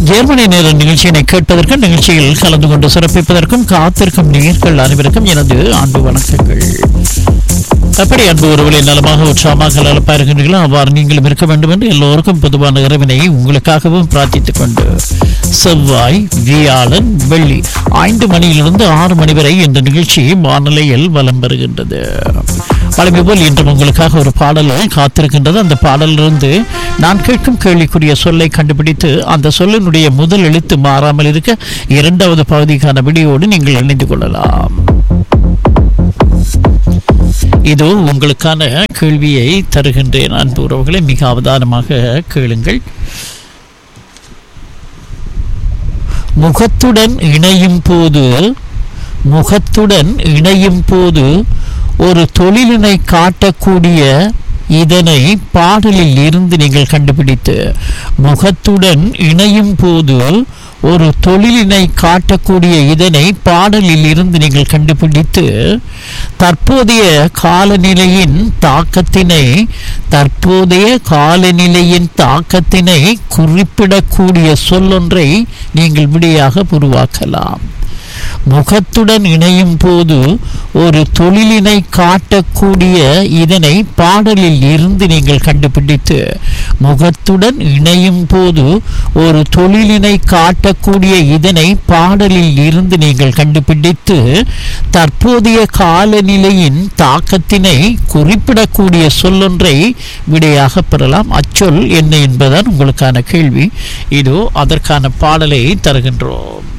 Germany நேர நிகழ்ச்சியினை கேட்பதற்கும் நிகழ்ச்சியில் கலந்து கொண்டு சிறப்பிப்பதற்கும் காத்திருக்கும் நேர்கள் அனைவருக்கும் எனது அன்பு வணக்கங்கள் எப்படி அன்பு உறவுகளை நலமாக உற்சாகமாக நலப்பா இருக்கின்றீர்களோ அவ்வாறு நீங்களும் இருக்க வேண்டும் என்று எல்லோருக்கும் பொதுவான இறைவனை உங்களுக்காகவும் பிரார்த்தித்துக் கொண்டு செவ்வாய் வியாழன் வெள்ளி ஐந்து மணியிலிருந்து ஆறு மணி வரை இந்த நிகழ்ச்சி வானிலையில் வலம் பெறுகின்றது வழமை போல் இன்றும் உங்களுக்காக ஒரு பாடல் காத்திருக்கின்றது அந்த பாடலிலிருந்து நான் கேட்கும் கேள்விக்குரிய சொல்லை கண்டுபிடித்து அந்த சொல்லினுடைய முதல் எழுத்து மாறாமல் இருக்க இரண்டாவது பகுதிக்கான விடியோடு நீங்கள் இணைந்து கொள்ளலாம் இதோ உங்களுக்கான கேள்வியை தருகின்றேன் அன்பு உறவுகளை மிக அவதானமாக கேளுங்கள் முகத்துடன் இணையும் போது முகத்துடன் இணையும் போது ஒரு தொழிலினை காட்டக்கூடிய இதனை பாடலில் இருந்து நீங்கள் கண்டுபிடித்து முகத்துடன் இணையும் போது ஒரு தொழிலினை காட்டக்கூடிய இதனை பாடலில் இருந்து நீங்கள் கண்டுபிடித்து தற்போதைய காலநிலையின் தாக்கத்தினை தற்போதைய காலநிலையின் தாக்கத்தினை குறிப்பிடக்கூடிய சொல்லொன்றை நீங்கள் விடையாக உருவாக்கலாம் முகத்துடன் இணையும் போது ஒரு தொழிலினை காட்டக்கூடிய இதனை பாடலில் இருந்து நீங்கள் கண்டுபிடித்து முகத்துடன் இணையும் போது ஒரு தொழிலினை காட்டக்கூடிய இதனை பாடலில் இருந்து நீங்கள் கண்டுபிடித்து தற்போதைய காலநிலையின் தாக்கத்தினை குறிப்பிடக்கூடிய சொல்லொன்றை விடையாக பெறலாம் அச்சொல் என்ன என்பதுதான் உங்களுக்கான கேள்வி இதோ அதற்கான பாடலை தருகின்றோம்